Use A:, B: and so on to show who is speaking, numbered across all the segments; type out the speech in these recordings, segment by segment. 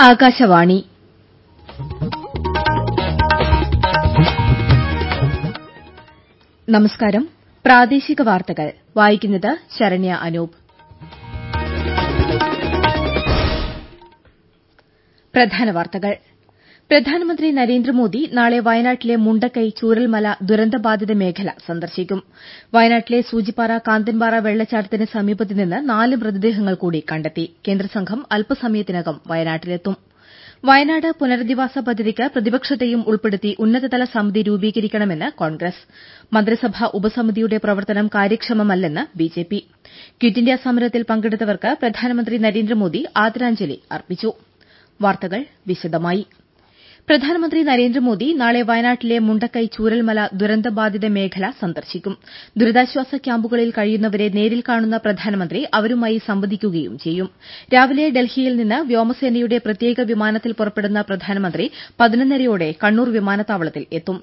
A: ആകാശവാണി നമസ്കാരം പ്രാദേശിക വാർത്തകൾ വായിക്കുന്നത് ശരണ്യ അനൂപ് പ്രധാന വാർത്തകൾ പ്രധാനമന്ത്രി നരേന്ദ്രമോദി നാളെ വയനാട്ടിലെ മുണ്ടക്കൈ ചൂരൽമല ദുരന്തബാധിത മേഖല സന്ദർശിക്കും വയനാട്ടിലെ സൂചിപ്പാറ കാന്തൻപാറ വെള്ളച്ചാട്ടത്തിന് സമീപത്ത് നിന്ന് നാല് മൃതദേഹങ്ങൾ കൂടി കണ്ടെത്തി കേന്ദ്രസംഘം അല്പസമയത്തിനകം വയനാട്ടിലെത്തും വയനാട് പുനരധിവാസ പദ്ധതിക്ക് പ്രതിപക്ഷത്തെയും ഉൾപ്പെടുത്തി ഉന്നതതല സമിതി രൂപീകരിക്കണമെന്ന് കോൺഗ്രസ് മന്ത്രിസഭാ ഉപസമിതിയുടെ പ്രവർത്തനം കാര്യക്ഷമമല്ലെന്ന് ബിജെപി ക്വിറ്റ് ഇന്ത്യ സമരത്തിൽ പങ്കെടുത്തവർക്ക് പ്രധാനമന്ത്രി നരേന്ദ്രമോദി ആദരാഞ്ജലി അർപ്പിച്ചു വാർത്തകൾ വിശദമായി പ്രധാനമന്ത്രി നരേന്ദ്രമോദി നാളെ വയനാട്ടിലെ മുണ്ടക്കൈ ചൂരൽമല ദുരന്തബാധിത മേഖല സന്ദർശിക്കും ദുരിതാശ്വാസ ക്യാമ്പുകളിൽ കഴിയുന്നവരെ നേരിൽ കാണുന്ന പ്രധാനമന്ത്രി അവരുമായി സംവദിക്കുകയും ചെയ്യും രാവിലെ ഡൽഹിയിൽ നിന്ന് വ്യോമസേനയുടെ പ്രത്യേക വിമാനത്തിൽ പുറപ്പെടുന്ന പ്രധാനമന്ത്രി പതിനൊന്നരയോടെ കണ്ണൂർ വിമാനത്താവളത്തിൽ എത്തും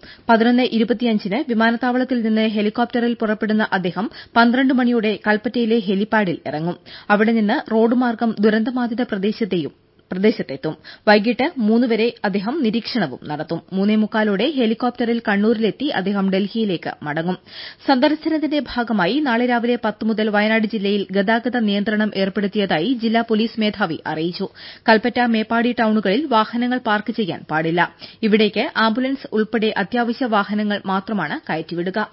A: ന് വിമാനത്താവളത്തിൽ നിന്ന് ഹെലികോപ്റ്ററിൽ പുറപ്പെടുന്ന അദ്ദേഹം പന്ത്രണ്ട് മണിയോടെ കൽപ്പറ്റയിലെ ഹെലിപാഡിൽ ഇറങ്ങും അവിടെ നിന്ന് റോഡ് മാർഗ്ഗം ദുരന്തബാധിത പ്രദേശത്തെത്തും വൈകിട്ട് മൂന്ന് വരെ അദ്ദേഹം നിരീക്ഷണവും നടത്തും മൂന്നേമുക്കാലോടെ ഹെലികോപ്റ്ററിൽ കണ്ണൂരിലെത്തി അദ്ദേഹം ഡൽഹിയിലേക്ക് മടങ്ങും സന്ദർശനത്തിന്റെ ഭാഗമായി നാളെ രാവിലെ പത്ത് മുതൽ വയനാട് ജില്ലയിൽ ഗതാഗത നിയന്ത്രണം ഏർപ്പെടുത്തിയതായി ജില്ലാ പോലീസ് മേധാവി അറിയിച്ചു കൽപ്പറ്റ മേപ്പാടി ടൌണുകളിൽ വാഹനങ്ങൾ പാർക്ക് ചെയ്യാൻ പാടില്ല ഇവിടേക്ക് ആംബുലൻസ് ഉൾപ്പെടെ അത്യാവശ്യ വാഹനങ്ങൾ മാത്രമാണ് കയറ്റിവിടുക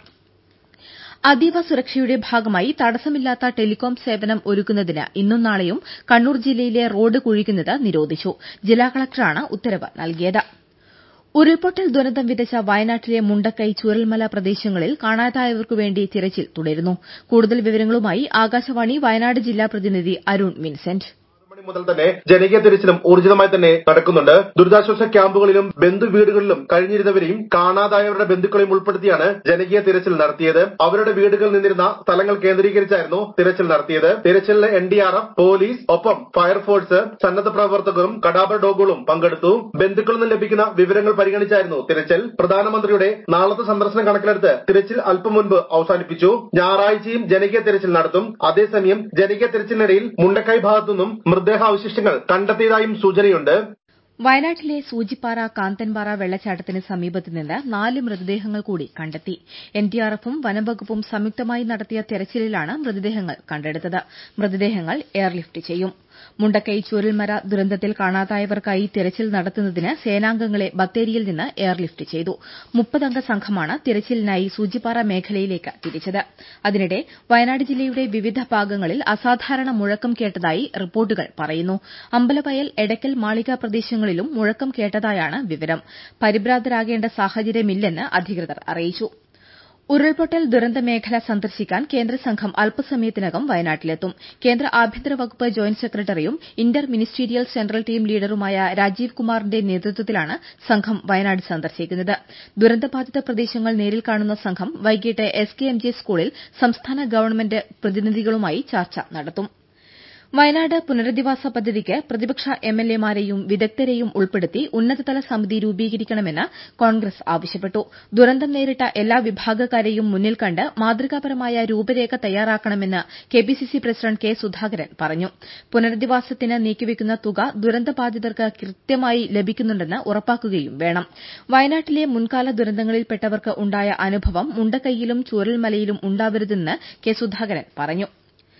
A: അതീവ സുരക്ഷയുടെ ഭാഗമായി തടസ്സമില്ലാത്ത ടെലികോം സേവനം ഒരുക്കുന്നതിന് ഇന്നും നാളെയും കണ്ണൂർ ജില്ലയിലെ റോഡ് കുഴിക്കുന്നത് നിരോധിച്ചു ജില്ലാ കളക്ടറാണ് ഉത്തരവ് നൽകിയത് ഉരുൾപൊട്ടൽ ദുരന്തം വിതച്ച വയനാട്ടിലെ മുണ്ടക്കൈ ചൂരൽമല പ്രദേശങ്ങളിൽ കാണാതായവർക്കുവേണ്ടി തിരച്ചിൽ തുടരുന്നു കൂടുതൽ വിവരങ്ങളുമായി ആകാശവാണി വയനാട് ജില്ലാ പ്രതിനിധി അരുൺ വിൻസെന്റ്
B: മണി മുതൽ തന്നെ ജനകീയ തിരച്ചിലും ഊർജിതമായി തന്നെ നടക്കുന്നുണ്ട് ദുരിതാശ്വാസ ക്യാമ്പുകളിലും ബന്ധുവീടുകളിലും കഴിഞ്ഞിരുന്നവരെയും കാണാതായവരുടെ ബന്ധുക്കളെയും ഉൾപ്പെടുത്തിയാണ് ജനകീയ തിരച്ചിൽ നടത്തിയത് അവരുടെ വീടുകളിൽ നിന്നിരുന്ന സ്ഥലങ്ങൾ കേന്ദ്രീകരിച്ചായിരുന്നു തിരച്ചിൽ നടത്തിയത് തിരച്ചിലിന് N D R F police ഒപ്പം ഫയർഫോഴ്സ് സന്നദ്ധ പ്രവർത്തകരും കടാബർ ഡോഗുകളും പങ്കെടുത്തു ബന്ധുക്കളിൽ നിന്ന് ലഭിക്കുന്ന വിവരങ്ങൾ പരിഗണിച്ചായിരുന്നു തിരച്ചിൽ പ്രധാനമന്ത്രിയുടെ നാളത്തെ സന്ദർശനം കണക്കിലെടുത്ത് തിരച്ചിൽ അല്പം മുൻപ് അവസാനിപ്പിച്ചു ഞായറാഴ്ചയും ജനകീയ തിരച്ചിൽ നടത്തും അതേസമയം ജനകീയ തിരച്ചിലിനിടയിൽ മുണ്ടക്കൈ ഭാഗത്തുനിന്നും മൃതദേഹാവശിഷ്ടങ്ങൾ കണ്ടെത്തിയതായും സൂചനയുണ്ട്
A: വയനാട്ടിലെ സൂചിപ്പാറ കാന്തൻപാറ വെള്ളച്ചാട്ടത്തിന് സമീപത്ത് നിന്ന് നാല് മൃതദേഹങ്ങൾ കൂടി കണ്ടെത്തി എൻഡിആർഎഫും വനംവകുപ്പും സംയുക്തമായി നടത്തിയ തെരച്ചിലിലാണ് മൃതദേഹങ്ങൾ കണ്ടെടുത്തത് മൃതദേഹങ്ങൾ എയർലിഫ്റ്റ് ചെയ്യും മുണ്ടക്കൈ ചൂരൽമല ദുരന്തത്തിൽ കാണാതായവർക്കായി തിരച്ചിൽ നടത്തുന്നതിന് സേനാംഗങ്ങളെ ബത്തേരിയിൽ നിന്ന് എയർലിഫ്റ്റ് ചെയ്തു മുപ്പതംഗ സംഘമാണ് തിരച്ചിലിനായി സൂചിപ്പാറ മേഖലയിലേക്ക് തിരിച്ചത് അതിനിടെ വയനാട് ജില്ലയുടെ വിവിധ ഭാഗങ്ങളിൽ അസാധാരണ മുഴക്കം കേട്ടതായി റിപ്പോർട്ടുകൾ പറയുന്നു അമ്പലവയൽ എടക്കൽ മാളിക പ്രദേശങ്ങളിലും മുഴക്കം കേട്ടതായാണ് വിവരം പരിഭ്രാന്തരാകേണ്ട സാഹചര്യമില്ലെന്ന് അധികൃതർ അറിയിച്ചു ഉരുൾപൊട്ടൽ ദുരന്ത മേഖല സന്ദർശിക്കാൻ കേന്ദ്രസംഘം അല്പസമയത്തിനകം വയനാട്ടിലെത്തും കേന്ദ്ര ആഭ്യന്തര വകുപ്പ് ജോയിന്റ് സെക്രട്ടറിയും ഇന്റർ മിനിസ്റ്റീരിയൽ സെൻട്രൽ ടീം ലീഡറുമായ രാജീവ് കുമാറിന്റെ നേതൃത്വത്തിലാണ് സംഘം വയനാട് സന്ദർശിക്കുന്നത് ദുരന്തബാധിത പ്രദേശങ്ങൾ നേരിൽ കാണുന്ന സംഘം വൈകിട്ട് എസ് കെ എം ജെ സ്കൂളിൽ സംസ്ഥാന ഗവൺമെന്റ് പ്രതിനിധികളുമായി ചർച്ച നടത്തും വയനാട് പുനരധിവാസ പദ്ധതിക്ക് പ്രതിപക്ഷ എംഎൽഎമാരെയും വിദഗ്ധരെയും ഉൾപ്പെടുത്തി ഉന്നതതല സമിതി രൂപീകരിക്കണമെന്ന് കോൺഗ്രസ് ആവശ്യപ്പെട്ടു ദുരന്തം നേരിട്ട എല്ലാ വിഭാഗക്കാരെയും മുന്നിൽ കണ്ട് മാതൃകാപരമായ രൂപരേഖ തയ്യാറാക്കണമെന്ന് കെപിസിസി പ്രസിഡന്റ് കെ സുധാകരൻ പറഞ്ഞു പുനരധിവാസത്തിന് നീക്കിവെക്കുന്ന തുക ദുരന്തബാധിതർക്ക് കൃത്യമായി ലഭിക്കുന്നുണ്ടെന്ന് ഉറപ്പാക്കുകയും വേണം വയനാട്ടിലെ മുൻകാല ദുരന്തങ്ങളിൽപ്പെട്ടവർക്ക് ഉണ്ടായ അനുഭവം മുണ്ടക്കൈയിലും ചൂരൽമലയിലും ഉണ്ടാവരുതെന്ന് കെ സുധാകരൻ പറഞ്ഞു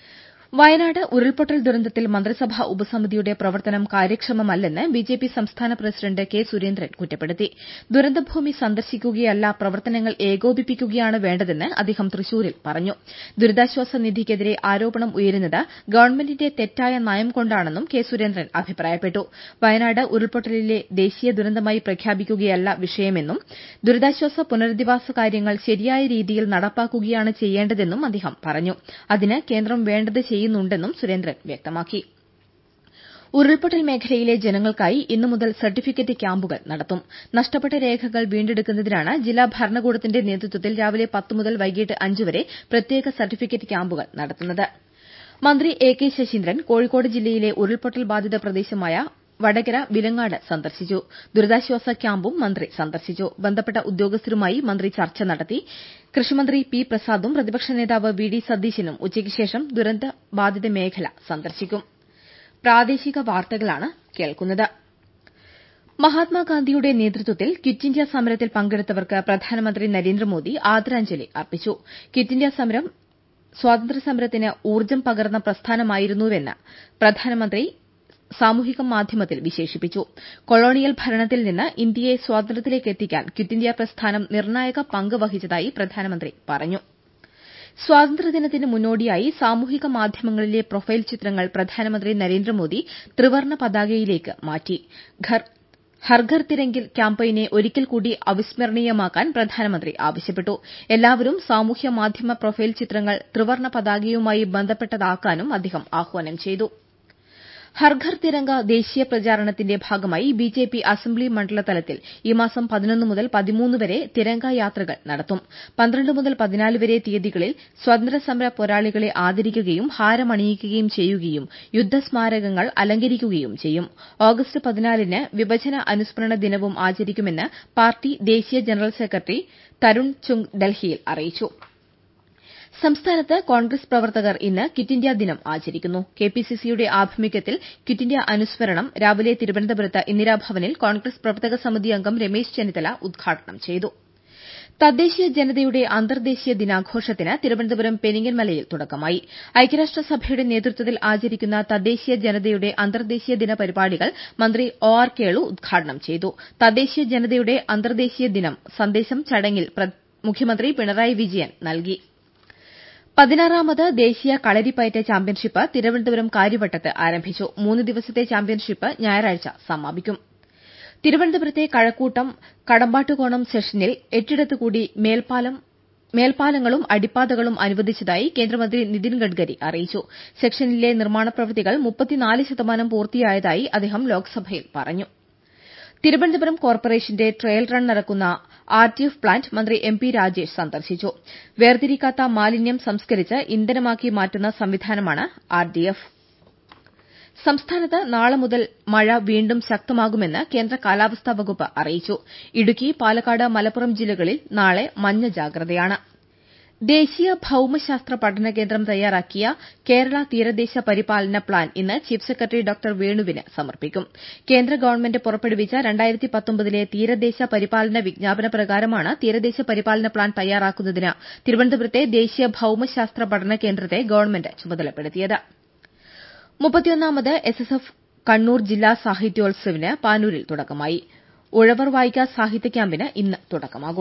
A: വയനാട് ഉരുൾപൊട്ടൽ ദുരന്തത്തിൽ മന്ത്രിസഭാ ഉപസമിതിയുടെ പ്രവർത്തനം കാര്യക്ഷമമല്ലെന്ന് ബിജെപി സംസ്ഥാന പ്രസിഡന്റ് കെ സുരേന്ദ്രൻ കുറ്റപ്പെടുത്തി ദുരന്തഭൂമി സന്ദർശിക്കുകയല്ല പ്രവർത്തനങ്ങൾ ഏകോപിപ്പിക്കുകയാണ് വേണ്ടതെന്ന് അദ്ദേഹം തൃശൂരിൽ പറഞ്ഞു ദുരിതാശ്വാസ നിധിക്കെതിരെ ആരോപണം ഉയരുന്നത് ഗവൺമെന്റിന്റെ തെറ്റായ നയം കൊണ്ടാണെന്നും കെ സുരേന്ദ്രൻ അഭിപ്രായപ്പെട്ടു വയനാട് ഉരുൾപൊട്ടലിലെ ദേശീയ ദുരന്തമായി പ്രഖ്യാപിക്കുകയല്ല വിഷയമെന്നും ദുരിതാശ്വാസ പുനരധിവാസ കാര്യങ്ങൾ ശരിയായ രീതിയിൽ നടപ്പാക്കുകയാണ് ചെയ്യേണ്ടതെന്നും അദ്ദേഹം പറഞ്ഞു അതിന് കേന്ദ്രം വേണ്ടത് ചെയ്യുന്നുണ്ടെന്നും സുരേന്ദ്രൻ വ്യക്തമാക്കി ഉരുൾപൊട്ടൽ മേഖലയിലെ ജനങ്ങൾക്കായി ഇന്നു മുതൽ സർട്ടിഫിക്കറ്റ് ക്യാമ്പുകൾ നടത്തും നഷ്ടപ്പെട്ട രേഖകൾ വീണ്ടെടുക്കുന്നതിനാണ് ജില്ലാ ഭരണകൂടത്തിന്റെ നേതൃത്വത്തിൽ രാവിലെ പത്ത് മുതൽ വൈകിട്ട് അഞ്ച് വരെ പ്രത്യേക സർട്ടിഫിക്കറ്റ് ക്യാമ്പുകൾ നടത്തുന്നത് മന്ത്രി എ കെ ശശീന്ദ്രൻ കോഴിക്കോട് ജില്ലയിലെ ഉരുൾപൊട്ടൽ ബാധിത പ്രദേശമായ വടകര വിലങ്ങാട് സന്ദർശിച്ചു ദുരിതാശ്വാസ ക്യാമ്പും മന്ത്രി സന്ദർശിച്ചു ബന്ധപ്പെട്ട ഉദ്യോഗസ്ഥരുമായി മന്ത്രി ചർച്ച നടത്തി കൃഷിമന്ത്രി പി പ്രസാദും പ്രതിപക്ഷ നേതാവ് വി ഡി സതീശനും ഉച്ചയ്ക്ക് ശേഷം ദുരന്ത ബാധിത മേഖല സന്ദർശിക്കും പ്രാദേശിക വാർത്തകളാണ് കേൾക്കുന്നത് മഹാത്മാഗാന്ധിയുടെ നേതൃത്വത്തിൽ ക്വിറ്റ് ഇന്ത്യ സമരത്തിൽ പങ്കെടുത്തവർക്ക് പ്രധാനമന്ത്രി നരേന്ദ്രമോദി ആദരാഞ്ജലി അർപ്പിച്ചു ക്വിറ്റ് ഇന്ത്യ സമരം സ്വാതന്ത്ര്യസമരത്തിന് ഊർജ്ജം പകർന്ന പ്രസ്ഥാനമായിരുന്നുവെന്ന് പ്രധാനമന്ത്രി സാമൂഹിക മാധ്യമത്തിൽ വിശേഷിപ്പിച്ചു കൊളോണിയൽ ഭരണത്തിൽ നിന്ന് ഇന്ത്യയെ സ്വാതന്ത്ര്യത്തിലേക്ക് എത്തിക്കാൻ ക്വിറ്റ് ഇന്ത്യ പ്രസ്ഥാനം നിർണായക പങ്ക് വഹിച്ചതായി പ്രധാനമന്ത്രി പറഞ്ഞു സ്വാതന്ത്ര്യദിനത്തിന് മുന്നോടിയായി സാമൂഹിക മാധ്യമങ്ങളിലെ പ്രൊഫൈൽ ചിത്രങ്ങൾ പ്രധാനമന്ത്രി നരേന്ദ്രമോദി ത്രിവർണ്ണ പതാകയിലേക്ക് മാറ്റി ഹർ ഘർ തിരംഗിൽ ക്യാമ്പയിനെ ഒരിക്കൽ കൂടി അവിസ്മരണീയമാക്കാൻ പ്രധാനമന്ത്രി ആവശ്യപ്പെട്ടു എല്ലാവരും സാമൂഹ്യ മാധ്യമ പ്രൊഫൈൽ ചിത്രങ്ങൾ ത്രിവർണ്ണ പതാകയുമായി ബന്ധപ്പെട്ടതാക്കാനും അദ്ദേഹം ആഹ്വാനം ചെയ്തു ഹർ ഘർ തിരംഗ ദേശീയ പ്രചാരണത്തിന്റെ ഭാഗമായി ബിജെപി അസംബ്ലി മണ്ഡല തലത്തിൽ ഈ മാസം പതിനൊന്ന് മുതൽ പതിമൂന്ന് വരെ തിരംഗ യാത്രകൾ നടത്തും പന്ത്രണ്ട് മുതൽ പതിനാല് വരെ തീയതികളിൽ സ്വാതന്ത്ര്യസമര പോരാളികളെ ആദരിക്കുകയും ഹാരമണിയിക്കുകയും ചെയ്യുകയും യുദ്ധസ്മാരകങ്ങൾ അലങ്കരിക്കുകയും ചെയ്യും ഓഗസ്റ്റ് പതിനാലിന് വിഭജന അനുസ്മരണ ദിനവും ആചരിക്കുമെന്ന് പാർട്ടി ദേശീയ ജനറൽ സെക്രട്ടറി തരുൺ ചുംഗ് ഡൽഹിയിൽ അറിയിച്ചു സംസ്ഥാനത്ത് കോൺഗ്രസ് പ്രവർത്തകർ ഇന്ന് ക്വിറ്റ് ഇന്ത്യ ദിനം ആചരിക്കുന്നു കെപിസിസിയുടെ ആഭിമുഖ്യത്തിൽ ക്വിറ്റ് ഇന്ത്യ അനുസ്മരണം രാവിലെ തിരുവനന്തപുരത്ത് ഇന്ദിരാഭവനിൽ കോൺഗ്രസ് പ്രവർത്തക സമിതി അംഗം രമേശ് ചെന്നിത്തല ഉദ്ഘാടനം ചെയ്തു തദ്ദേശീയ ജനതയുടെ അന്തർദേശീയ ദിനാഘോഷത്തിന് തിരുവനന്തപുരം പെരിങ്ങൽമലയിൽ തുടക്കമായി ഐക്യരാഷ്ട്രസഭയുടെ നേതൃത്വത്തിൽ ആചരിക്കുന്ന തദ്ദേശീയ ജനതയുടെ അന്തർദേശീയ ദിന പരിപാടികൾ മന്ത്രി ഒ ആർ കേളു ഉദ്ഘാടനം ചെയ്തു തദ്ദേശീയ ജനതയുടെ അന്തർദേശീയ ദിനം സന്ദേശം ചടങ്ങിൽ മുഖ്യമന്ത്രി പിണറായി വിജയൻ നൽകി പതിനാറാമത് ദേശീയ കളരിപ്പയറ്റ് ചാമ്പ്യൻഷിപ്പ് തിരുവനന്തപുരം കാര്യവട്ടത്ത് ആരംഭിച്ചു മൂന്ന് ദിവസത്തെ ചാമ്പ്യൻഷിപ്പ് ഞായറാഴ്ച സമാപിക്കും തിരുവനന്തപുരത്തെ കഴക്കൂട്ടം കടമ്പാട്ടുകോണം സെഷനിൽ എട്ടിടത്ത് കൂടി മേൽപ്പാലങ്ങളും അടിപ്പാതകളും അനുവദിച്ചതായി കേന്ദ്രമന്ത്രി നിതിൻ ഗഡ്കരി അറിയിച്ചു സെക്ഷനിലെ നിർമ്മാണ പ്രവൃത്തികൾ മുപ്പത്തിനാല് ശതമാനം പൂർത്തിയായതായി അദ്ദേഹം ലോക്സഭയിൽ പറഞ്ഞു തിരുവനന്തപുരം കോർപ്പറേഷന്റെ ട്രയൽ റൺ നടക്കുന്ന ആർ ടി എഫ് പ്ലാന്റ് മന്ത്രി എം പി രാജേഷ് സന്ദർശിച്ചു വേർതിരിക്കാത്ത മാലിന്യം സംസ്കരിച്ച് ഇന്ധനമാക്കി മാറ്റുന്ന സംവിധാനമാണ് ആർ ഡി എഫ് സംസ്ഥാനത്ത് നാളെ മുതൽ മഴ വീണ്ടും ശക്തമാകുമെന്ന് കേന്ദ്ര കാലാവസ്ഥാ വകുപ്പ് അറിയിച്ചു ഇടുക്കി പാലക്കാട് മലപ്പുറം ജില്ലകളിൽ നാളെ മഞ്ഞ ജാഗ്രതയാണ് ദേശീയ ഭൌമശാസ്ത്ര പഠന കേന്ദ്രം തയ്യാറാക്കിയ കേരള തീരദേശ പരിപാലന പ്ലാൻ ഇന്ന് ചീഫ് സെക്രട്ടറി ഡോക്ടർ വേണുവിന് സമർപ്പിക്കും കേന്ദ്ര ഗവൺമെന്റ് പുറപ്പെടുവിച്ച ലെ തീരദേശ പരിപാലന വിജ്ഞാപന പ്രകാരമാണ് തീരദേശ പരിപാലന പ്ലാൻ തയ്യാറാക്കുന്നതിന് തിരുവനന്തപുരത്തെ ദേശീയ ഭൌമശാസ്ത്ര പഠന കേന്ദ്രത്തെ ഗവൺമെന്റ് ചുമതലപ്പെടുത്തിയത് മുപ്പത്തിയൊന്നാമത് എസ് എസ് എഫ് കണ്ണൂർ ജില്ലാ സാഹിത്യോത്സവിന് പാനൂരിൽ തുടക്കമായി ഉഴവർ വായിക്ക സാഹിത്യ ക്യാമ്പിന് ഇന്ന് തുടക്കമാകും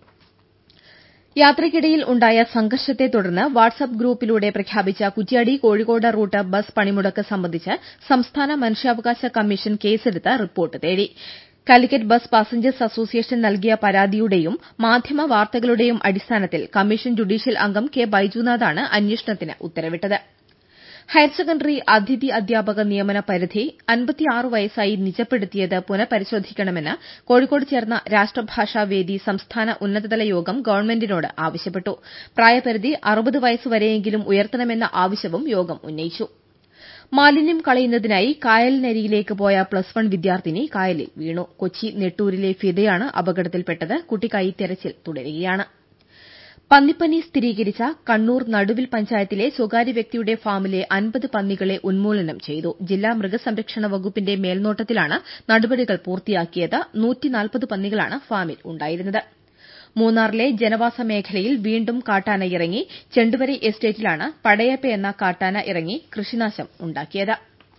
A: യാത്രയ്ക്കിടയിൽ ഉണ്ടായ സംഘർഷത്തെ തുടർന്ന് വാട്സ്ആപ്പ് ഗ്രൂപ്പിലൂടെ പ്രഖ്യാപിച്ച കുറ്റ്യാടി കോഴിക്കോട് റൂട്ട് ബസ് പണിമുടക്ക് സംബന്ധിച്ച് സംസ്ഥാന മനുഷ്യാവകാശ കമ്മീഷൻ കേസെടുത്ത് റിപ്പോർട്ട് തേടി കാലിക്കറ്റ് ബസ് പാസഞ്ചേഴ്സ് അസോസിയേഷൻ നൽകിയ പരാതിയുടെയും മാധ്യമ വാർത്തകളുടെയും അടിസ്ഥാനത്തിൽ കമ്മീഷൻ ജുഡീഷ്യൽ അംഗം കെ ബൈജുനാഥാണ് അന്വേഷണത്തിന് ഉത്തരവിട്ടത് ഹയർ സെക്കൻഡറി അതിഥി അധ്യാപക നിയമന പരിധി അൻപത്തിയാറ് വയസ്സായി നിജപ്പെടുത്തിയത് പുനഃപരിശോധിക്കണമെന്ന് കോഴിക്കോട് ചേർന്ന രാഷ്ട്രഭാഷാ വേദി സംസ്ഥാന ഉന്നതതല യോഗം ഗവൺമെന്റിനോട് ആവശ്യപ്പെട്ടു പ്രായപരിധി അറുപത് വയസ്സുവരെയെങ്കിലും ഉയർത്തണമെന്ന ആവശ്യവും യോഗം ഉന്നയിച്ചു മാലിന്യം കളയുന്നതിനായി കായലിനരികിലേക്ക് പോയ പ്ലസ് വൺ വിദ്യാർത്ഥിനി കായലിൽ വീണു കൊച്ചി നെട്ടൂരിലെ ഫിദയാണ് അപകടത്തിൽപ്പെട്ടത് കുട്ടിക്കായി തെരച്ചിൽ തുടരുകയാണ് പന്നിപ്പനി സ്ഥിരീകരിച്ച കണ്ണൂർ നടുവിൽ പഞ്ചായത്തിലെ സ്വകാര്യ വ്യക്തിയുടെ ഫാമിലെ അൻപത് പന്നികളെ ഉന്മൂലനം ചെയ്തു ജില്ലാ മൃഗസംരക്ഷണ വകുപ്പിന്റെ മേൽനോട്ടത്തിലാണ് നടപടികൾ പൂർത്തിയാക്കിയത് പന്നികളാണ് ഫാമിൽ ഉണ്ടായിരുന്നത് മൂന്നാറിലെ ജനവാസ മേഖലയിൽ വീണ്ടും കാട്ടാന ഇറങ്ങി ചെണ്ടുവരി എസ്റ്റേറ്റിലാണ് പടയപ്പ എന്ന കാട്ടാന ഇറങ്ങി കൃഷിനാശം ഉണ്ടാക്കിയത്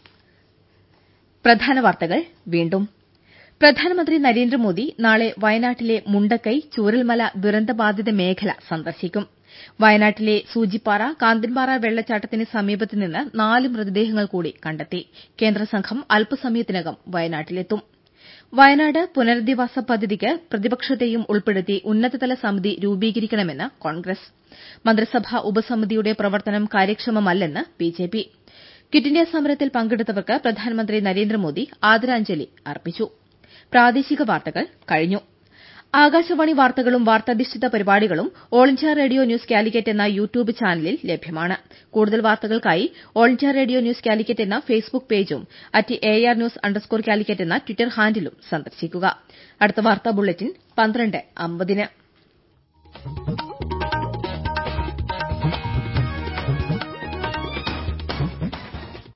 A: പ്രധാന വാർത്തകൾ വീണ്ടും പ്രധാനമന്ത്രി നരേന്ദ്രമോദി നാളെ വയനാട്ടിലെ മുണ്ടക്കൈ ചൂരൽമല ദുരന്തബാധിത മേഖല സന്ദർശിക്കും വയനാട്ടിലെ സൂചിപ്പാറ കാന്തൻപാറ വെള്ളച്ചാട്ടത്തിന് സമീപത്ത് നിന്ന് നാല് മൃതദേഹങ്ങൾ കൂടി കണ്ടെത്തി കേന്ദ്രസംഘം അല്പസമയത്തിനകം വയനാട്ടിലെത്തും വയനാട് പുനരധിവാസ പദ്ധതിക്ക് പ്രതിപക്ഷത്തെയും ഉൾപ്പെടുത്തി ഉന്നതതല സമിതി രൂപീകരിക്കണമെന്ന് കോൺഗ്രസ് മന്ത്രിസഭാ ഉപസമിതിയുടെ പ്രവർത്തനം കാര്യക്ഷമമല്ലെന്ന് ബിജെപി ക്വിറ്റ് ഇന്ത്യ സമരത്തിൽ പങ്കെടുത്തവർക്ക് പ്രധാനമന്ത്രി നരേന്ദ്രമോദി ആദരാഞ്ജലി അർപ്പിച്ചു പ്രാദേശിക വാർത്തകൾ കഴിഞ്ഞു ആകാശവാണി വാർത്തകളും വാർത്താധിഷ്ഠിത പരിപാടികളും all India radio news Calicut എന്ന യൂട്യൂബ് ചാനലിൽ ലഭ്യമാണ് കൂടുതൽ വാർത്തകൾക്കായി all India radio news Calicut എന്ന ഫേസ്ബുക്ക് പേജും at A R news underscore Calicut എന്ന ട്വിറ്റർ ഹാൻഡിലും സന്ദർശിക്കുക അടുത്ത വാർത്താ ബുള്ളറ്റിൻ പന്ത്രണ്ട് അമ്പതിന്